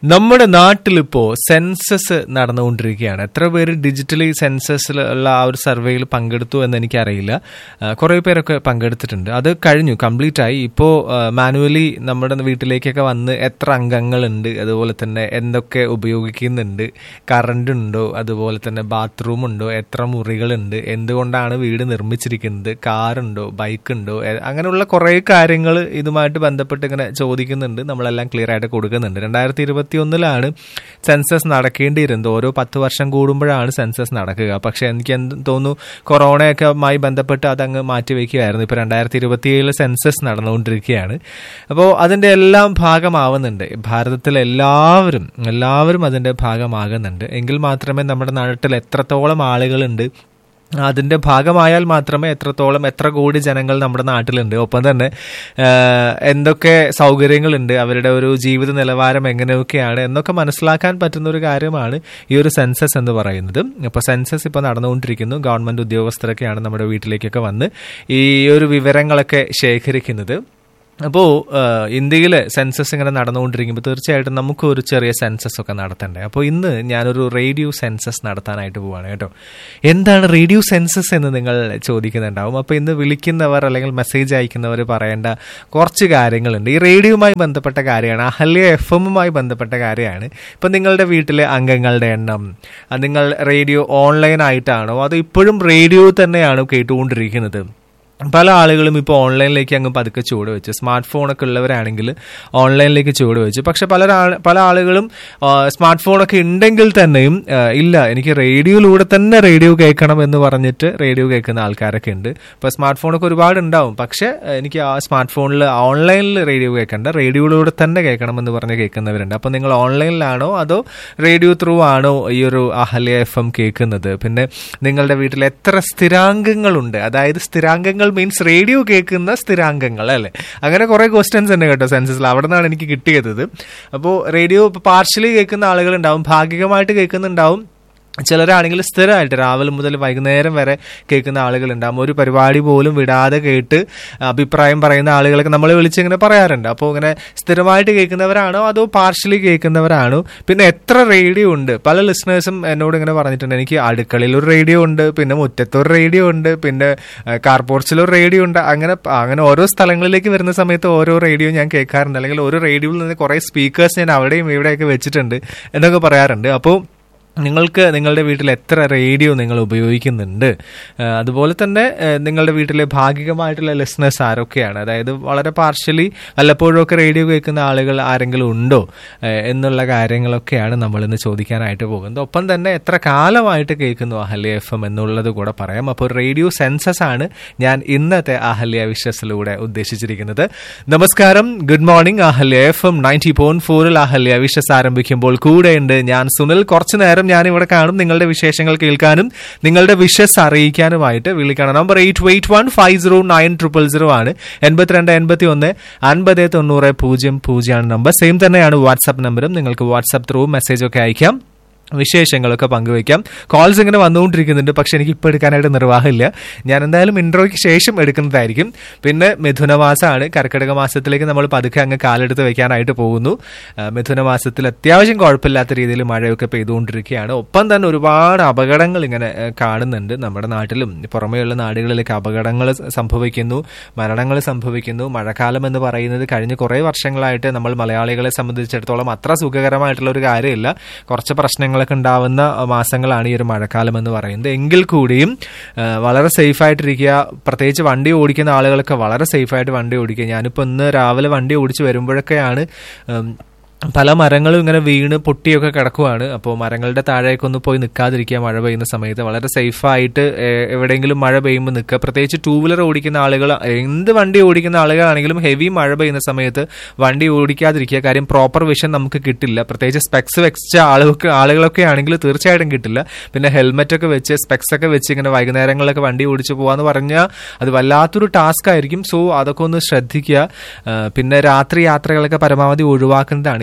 നമ്മുടെ നാട്ടിലിപ്പോ സെൻസസ് നടന്നുകൊണ്ടിരിക്കുകയാണ് എത്ര പേര് ഡിജിറ്റലി സെൻസസിലുള്ള ആ ഒരു സർവേയിൽ പങ്കെടുത്തു എന്ന് എനിക്കറിയില്ല ആ, കുറേ പേരൊക്കെ പങ്കെടുത്തിട്ടുണ്ട് അത് കഴിഞ്ഞു കംപ്ലീറ്റ് ആയി ഇപ്പോൾ മാനുവലി നമ്മുടെ വീട്ടിലേക്കൊക്കെ വന്ന് എത്ര അംഗങ്ങളുണ്ട് അതുപോലെ തന്നെ എന്തൊക്കെ ഉപയോഗിക്കുന്നുണ്ട് കറണ്ട് ഉണ്ടോ അതുപോലെ തന്നെ ബാത്റൂം ഉണ്ടോ എത്ര മുറികളുണ്ട് എന്തുകൊണ്ടാണ് വീട് നിർമ്മിച്ചിരിക്കുന്നത് കാറുണ്ടോ ബൈക്ക് ഉണ്ടോ എ- അങ്ങനെയുള്ള കുറേ കാര്യങ്ങൾ ഇതുമായിട്ട് ബന്ധപ്പെട്ട് ഇങ്ങനെ ചോദിക്കുന്നുണ്ട് നമ്മളെല്ലാം ക്ലിയർ ആയിട്ട് കൊടുക്കുന്നുണ്ട് രണ്ടായിരത്തി ഇരുപത്തി ഒന്നിലാണ് സെൻസസ് നടക്കേണ്ടിയിരുന്നത് ഓരോ പത്ത് വർഷം കൂടുമ്പോഴാണ് സെൻസസ് നടക്കുക പക്ഷെ എനിക്ക് എന്ത് തോന്നുന്നു കൊറോണയൊക്കെ മായി ബന്ധപ്പെട്ട് അതങ്ങ് മാറ്റിവെക്കുകയായിരുന്നു ഇപ്പൊ രണ്ടായിരത്തി ഇരുപത്തിയേഴില് സെൻസസ് നടന്നുകൊണ്ടിരിക്കുകയാണ് അപ്പോൾ അതിന്റെ എല്ലാം ഭാഗമാവുന്നുണ്ട് ഭാരതത്തിലെ എല്ലാവരും എല്ലാവരും അതിന്റെ ഭാഗമാകുന്നുണ്ട് എങ്കിൽ മാത്രമേ നമ്മുടെ നാട്ടിൽ എത്രത്തോളം ആളുകളുണ്ട് അതിന്റെ ഭാഗമായാൽ മാത്രമേ എത്രത്തോളം എത്ര കോടി ജനങ്ങൾ നമ്മുടെ നാട്ടിലുണ്ട് ഒപ്പം തന്നെ ആ, എന്തൊക്കെ സൗകര്യങ്ങളുണ്ട് അവരുടെ ഒരു ജീവിത നിലവാരം എങ്ങനെയൊക്കെയാണ് എന്നൊക്കെ മനസ്സിലാക്കാൻ പറ്റുന്ന ഒരു കാര്യമാണ് ഈ ഒരു സെൻസസ് എന്ന് പറയുന്നത് അപ്പോൾ സെൻസസ് ഇപ്പോൾ നടന്നുകൊണ്ടിരിക്കുന്നു ഗവൺമെന്റ് ഉദ്യോഗസ്ഥരൊക്കെയാണ് നമ്മുടെ വീട്ടിലേക്കൊക്കെ വന്ന് ഈ ഒരു വിവരങ്ങളൊക്കെ ശേഖരിക്കുന്നത് അപ്പോൾ ഇന്ത്യയിൽ സെൻസസ് ഇങ്ങനെ നടന്നുകൊണ്ടിരിക്കുമ്പോൾ തീർച്ചയായിട്ടും നമുക്ക് ഒരു ചെറിയ സെൻസസ് ഒക്കെ നടത്തണ്ടേ അപ്പോൾ ഇന്ന് ഞാനൊരു റേഡിയോ സെൻസസ് നടത്താനായിട്ട് പോവാണ് കേട്ടോ എന്താണ് റേഡിയോ സെൻസസ് എന്ന് നിങ്ങൾ ചോദിക്കുന്നുണ്ടാവും അപ്പോൾ ഇന്ന് വിളിക്കുന്നവർ അല്ലെങ്കിൽ മെസ്സേജ് അയക്കുന്നവർ പറയേണ്ട കുറച്ച് കാര്യങ്ങളുണ്ട് ഈ റേഡിയോയുമായി ബന്ധപ്പെട്ട കാര്യമാണ് അഹല്യ എഫ് എമ്മുമായി ബന്ധപ്പെട്ട കാര്യമാണ് ഇപ്പം നിങ്ങളുടെ വീട്ടിലെ അംഗങ്ങളുടെ എണ്ണം അത് നിങ്ങൾ റേഡിയോ ഓൺലൈൻ ആയിട്ടാണോ അതോ ഇപ്പോഴും റേഡിയോ തന്നെയാണോ കേട്ടുകൊണ്ടിരിക്കുന്നത് പല ആളുകളും ഇപ്പോൾ ഓൺലൈനിലേക്ക് അങ്ങ് പതുക്കെ ചുവട് വെച്ചു സ്മാർട്ട് ഫോണൊക്കെ ഉള്ളവരാണെങ്കിൽ ഓൺലൈനിലേക്ക് ചുവട് വെച്ചു പക്ഷെ പല ആള്- പല ആളുകളും ആ, സ്മാർട്ട് ഫോണൊക്കെ ഉണ്ടെങ്കിൽ തന്നെയും ആ, ഇല്ല എനിക്ക് റേഡിയോയിലൂടെ തന്നെ റേഡിയോ കേൾക്കണം എന്ന് പറഞ്ഞിട്ട് റേഡിയോ കേൾക്കുന്ന ആൾക്കാരൊക്കെ ഉണ്ട് ഇപ്പോൾ സ്മാർട്ട് ഫോണൊക്കെ ഒരുപാട് ഉണ്ടാവും പക്ഷെ ആ, എനിക്ക് ആ സ്മാർട്ട് ഫോണിൽ ഓൺലൈനിൽ റേഡിയോ കേൾക്കണ്ട റേഡിയോയിലൂടെ തന്നെ കേൾക്കണം എന്ന് പറഞ്ഞ് കേൾക്കുന്നവരുണ്ട് അപ്പോൾ നിങ്ങൾ ഓൺലൈനിലാണോ അതോ റേഡിയോ ത്രൂ ആണോ ഈ ഒരു അഹല്യ എഫ് എം കേൾക്കുന്നത് പിന്നെ നിങ്ങളുടെ വീട്ടിൽ എത്ര സ്ഥിരാംഗങ്ങളുണ്ട് അതായത് സ്ഥിരാംഗങ്ങൾ മീൻസ് റേഡിയോ കേൾക്കുന്ന സ്ഥിരാംഗങ്ങൾ അല്ലേ അങ്ങനെ കുറെ ക്വസ്റ്റ്യൻസ് ഉണ്ട് കേട്ടോ സെൻസസിൽ അവിടെ നിന്നാണ് എനിക്ക് കിട്ടിയത് അപ്പോൾ റേഡിയോ പാർഷ്യലി കേൾക്കുന്ന ആളുകളുണ്ടാവും ഭാഗികമായിട്ട് കേൾക്കുന്നുണ്ടാവും ചിലരാണെങ്കിൽ സ്ഥിരമായിട്ട് രാവിലെ മുതൽ വൈകുന്നേരം വരെ കേൾക്കുന്ന ആളുകളുണ്ടാകും ഒരു പരിപാടി പോലും വിടാതെ കേട്ട് അഭിപ്രായം പറയുന്ന ആളുകളൊക്കെ നമ്മൾ വിളിച്ചിങ്ങനെ പറയാറുണ്ട് അപ്പോൾ ഇങ്ങനെ സ്ഥിരമായിട്ട് കേൾക്കുന്നവരാണോ അതോ പാർഷ്യലി കേൾക്കുന്നവരാണോ പിന്നെ എത്ര റേഡിയോ ഉണ്ട് പല ലിസണേഴ്സും എന്നോട് ഇങ്ങനെ പറഞ്ഞിട്ടുണ്ട് എനിക്ക് അടുക്കളയിൽ ഒരു റേഡിയോ ഉണ്ട് പിന്നെ മുറ്റത്ത് ഒരു റേഡിയോ ഉണ്ട് പിന്നെ കാർപോർച്ചിൽ ഒരു റേഡിയോ ഉണ്ട് അങ്ങനെ പ- അങ്ങനെ ഓരോ സ്ഥലങ്ങളിലേക്ക് വരുന്ന സമയത്ത് ഓരോ റേഡിയോ ഞാൻ കേൾക്കാറുണ്ട് അല്ലെങ്കിൽ ഓരോ റേഡിയോയിൽ നിന്ന് കുറേ സ്പീക്കേഴ്സ് ഞാൻ അവിടെയും ഇവിടെയൊക്കെ വെച്ചിട്ടുണ്ട് എന്നൊക്കെ പറയാറുണ്ട് അപ്പോൾ നിങ്ങൾക്ക് നിങ്ങളുടെ വീട്ടിൽ എത്ര റേഡിയോ നിങ്ങൾ ഉപയോഗിക്കുന്നുണ്ട് ആ, അതുപോലെ തന്നെ ആ, നിങ്ങളുടെ വീട്ടിലെ ഭാഗികമായിട്ടുള്ള ലിസ്ണേഴ്സ് ആരൊക്കെയാണ് അതായത് വളരെ പാർഷ്യലി വല്ലപ്പോഴുമൊക്കെ റേഡിയോ കേൾക്കുന്ന ആളുകൾ ആരെങ്കിലും ഉണ്ടോ ആ, എന്നുള്ള കാര്യങ്ങളൊക്കെയാണ് നമ്മൾ ഇന്ന് ചോദിക്കാനായിട്ട് പോകുന്നത് ഒപ്പം തന്നെ എത്ര കാലമായിട്ട് കേൾക്കുന്നു അഹല്യ എഫ് എം എന്നുള്ളത് കൂടെ പറയാം അപ്പോൾ റേഡിയോ സെൻസസ് ആണ് ഞാൻ ഇന്നത്തെ അഹല്യ വിഷസിലൂടെ ഉദ്ദേശിച്ചിരിക്കുന്നത് നമസ്കാരം good morning Ahalya F M ninety point ഫോറിൽ അഹല്യ വിഷസ് ആരംഭിക്കുമ്പോൾ കൂടെയുണ്ട് ഞാൻ സുനിൽ കുറച്ചു നേരം ഞാൻ ഇവിടെ കാണും നിങ്ങളുടെ വിശേഷങ്ങൾ കേൾക്കാനും നിങ്ങളുടെ വിഷസ് അറിയിക്കാനുമായിട്ട് വിളിക്കണം number eight eight one five zero nine triple zero ആണ് എൺപത്തിരണ്ട് എൺപത്തി ഒന്ന് അൻപത് തൊണ്ണൂറ് പൂജ്യം പൂജ്യമാണ് നമ്പർ സെയിം തന്നെയാണ് വാട്സാപ്പ് നമ്പറും നിങ്ങൾക്ക് വാട്സാപ്പ് ത്രൂ മെസ്സേജ് ഒക്കെ അയക്കാം വിശേഷങ്ങളൊക്കെ പങ്കുവയ്ക്കാം കോൾസ് ഇങ്ങനെ വന്നുകൊണ്ടിരിക്കുന്നുണ്ട് പക്ഷെ എനിക്ക് ഇപ്പോൾ എടുക്കാനായിട്ട് നിർവാഹമില്ല ഞാൻ എന്തായാലും ഇൻട്രോയ്ക്ക് ശേഷം എടുക്കുന്നതായിരിക്കും പിന്നെ മിഥുന മാസമാണ് കർക്കിടക മാസത്തിലേക്ക് നമ്മൾ പതുക്കെ അങ്ങ് കാലെടുത്ത് വെക്കാനായിട്ട് പോകുന്നു ആ, മിഥുന മാസത്തിൽ അത്യാവശ്യം കുഴപ്പമില്ലാത്ത രീതിയിൽ മഴയൊക്കെ പെയ്തുകൊണ്ടിരിക്കുകയാണ് ഒപ്പം തന്നെ ഒരുപാട് അപകടങ്ങൾ ഇങ്ങനെ ആ, കാണുന്നുണ്ട് നമ്മുടെ നാട്ടിലും പുറമേയുള്ള നാടുകളിലേക്ക് അപകടങ്ങൾ സംഭവിക്കുന്നു മരണങ്ങൾ സംഭവിക്കുന്നു മഴക്കാലം എന്ന് പറയുന്നത് കഴിഞ്ഞ കുറേ വർഷങ്ങളായിട്ട് നമ്മൾ മലയാളികളെ സംബന്ധിച്ചിടത്തോളം അത്ര സുഖകരമായിട്ടുള്ള ഒരു കാര്യമില്ല കുറച്ച് പ്രശ്നങ്ങളൊക്കെ ഉണ്ടാവുന്ന മാസങ്ങളാണ് ഈ ഒരു മഴക്കാലം എന്ന് പറയുന്നത് എങ്കിൽ കൂടിയും ആ, വളരെ സേഫ് ആയിട്ടിരിക്കുക പ്രത്യേകിച്ച് വണ്ടി ഓടിക്കുന്ന ആളുകളൊക്കെ വളരെ സേഫ് ആയിട്ട് വണ്ടി ഓടിക്കുക ഞാനിപ്പോൾ ഇന്ന് രാവിലെ വണ്ടി ഓടിച്ച് വരുമ്പോഴൊക്കെയാണ് ഉം, പല മരങ്ങളും ഇങ്ങനെ വീണ് പൊട്ടിയൊക്കെ കിടക്കുവാണ് അപ്പോൾ മരങ്ങളുടെ താഴേക്കൊന്നും പോയി നിൽക്കാതിരിക്കുക മഴ പെയ്യുന്ന സമയത്ത് വളരെ സേഫായിട്ട് എവിടെയെങ്കിലും മഴ പെയ്യുമ്പോൾ നിൽക്കുക പ്രത്യേകിച്ച് ടൂ വീലർ ഓടിക്കുന്ന ആളുകൾ എന്ത് വണ്ടി ഓടിക്കുന്ന ആളുകളാണെങ്കിലും ഹെവി മഴ പെയ്യുന്ന സമയത്ത് വണ്ടി ഓടിക്കാതിരിക്കുക കാര്യം പ്രോപ്പർ വിഷൻ നമുക്ക് കിട്ടില്ല പ്രത്യേകിച്ച് സ്പെക്സ് വെച്ച ആളുകൾക്ക് ആളുകളൊക്കെ ആണെങ്കിൽ തീർച്ചയായിട്ടും കിട്ടില്ല പിന്നെ ഹെൽമെറ്റ് ഒക്കെ വെച്ച് സ്പെക്സ് ഒക്കെ വെച്ച് ഇങ്ങനെ വൈകുന്നേരങ്ങളിലൊക്കെ വണ്ടി ഓടിച്ചു പോകാന്ന് പറഞ്ഞാൽ അത് വല്ലാത്തൊരു ടാസ്ക് ആയിരിക്കും സോ അതൊക്കെ ഒന്ന് ശ്രദ്ധിക്കുക ആ, പിന്നെ രാത്രി യാത്രകളൊക്കെ പരമാവധി ഒഴിവാക്കുന്നതാണ്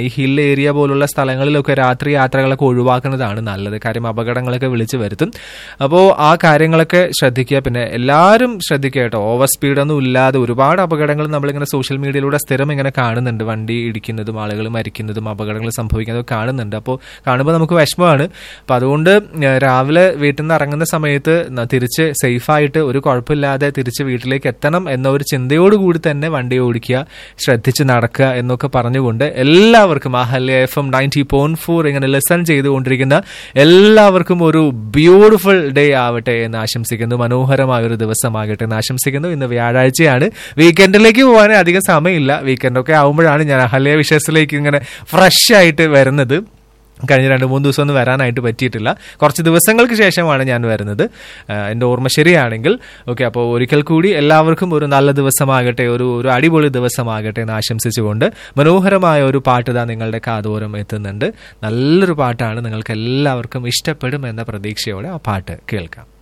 ഈ ഹിൽ ഏരിയ പോലുള്ള സ്ഥലങ്ങളിലൊക്കെ രാത്രി യാത്രകളൊക്കെ ഒഴിവാക്കുന്നതാണ് നല്ലത് കാര്യം അപകടങ്ങളൊക്കെ വിളിച്ചു വരുത്തും അപ്പോൾ ആ കാര്യങ്ങളൊക്കെ ശ്രദ്ധിക്കുക പിന്നെ എല്ലാവരും ശ്രദ്ധിക്കുക കേട്ടോ ഓവർ സ്പീഡൊന്നും ഇല്ലാതെ ഒരുപാട് അപകടങ്ങൾ നമ്മളിങ്ങനെ സോഷ്യൽ മീഡിയയിലൂടെ സ്ഥിരം ഇങ്ങനെ കാണുന്നുണ്ട് വണ്ടി ഇടിക്കുന്നതും ആളുകൾ മരിക്കുന്നതും അപകടങ്ങൾ സംഭവിക്കുന്നതും കാണുന്നുണ്ട് അപ്പോൾ കാണുമ്പോൾ നമുക്ക് വിഷമമാണ് അപ്പോൾ അതുകൊണ്ട് ഏഹ്, രാവിലെ വീട്ടിൽ നിന്ന് ഇറങ്ങുന്ന സമയത്ത് ന- തിരിച്ച് സേഫായിട്ട് ഒരു കുഴപ്പമില്ലാതെ തിരിച്ച് വീട്ടിലേക്ക് എത്തണം എന്ന ഒരു ചിന്തയോടുകൂടി തന്നെ വണ്ടി ഓടിക്കുക ശ്രദ്ധിച്ച് നടക്കുക എന്നൊക്കെ പറഞ്ഞുകൊണ്ട് എല്ലാവർക്കും Ahalya F M ninety point four ഇങ്ങനെ ലിസൺ ചെയ്തുകൊണ്ടിരിക്കുന്ന എല്ലാവർക്കും ഒരു ബ്യൂട്ടിഫുൾ ഡേ ആവട്ടെ എന്ന് ആശംസിക്കുന്നു മനോഹരമായ ഒരു ദിവസമാകട്ടെ എന്ന് ആശംസിക്കുന്നു ഇന്ന് വ്യാഴാഴ്ചയാണ് വീക്കെൻഡിലേക്ക് പോകാൻ അധികം സമയമില്ല വീക്കെൻഡൊക്കെ ആവുമ്പോഴാണ് ഞാൻ അഹല്യ വിഷയത്തിലേക്ക് ഇങ്ങനെ ഫ്രഷ് ആയിട്ട് വരുന്നത് കഴിഞ്ഞ രണ്ട് മൂന്ന് ദിവസം ഒന്നും വരാനായിട്ട് പറ്റിയിട്ടില്ല കുറച്ച് ദിവസങ്ങൾക്ക് ശേഷമാണ് ഞാൻ വരുന്നത് ആ, എൻ്റെ ഓർമ്മ ശരിയാണെങ്കിൽ ഓക്കെ അപ്പോൾ ഒരിക്കൽ കൂടി എല്ലാവർക്കും ഒരു നല്ല ദിവസമാകട്ടെ ഒരു ഒരു അടിപൊളി ദിവസമാകട്ടെ എന്ന് ആശംസിച്ചുകൊണ്ട് മനോഹരമായ ഒരു പാട്ട് ഇതാ നിങ്ങളുടെ കാതോരം എത്തുന്നുണ്ട് നല്ലൊരു പാട്ടാണ് നിങ്ങൾക്ക് എല്ലാവർക്കും ഇഷ്ടപ്പെടും എന്ന പ്രതീക്ഷയോടെ ആ പാട്ട് കേൾക്കാം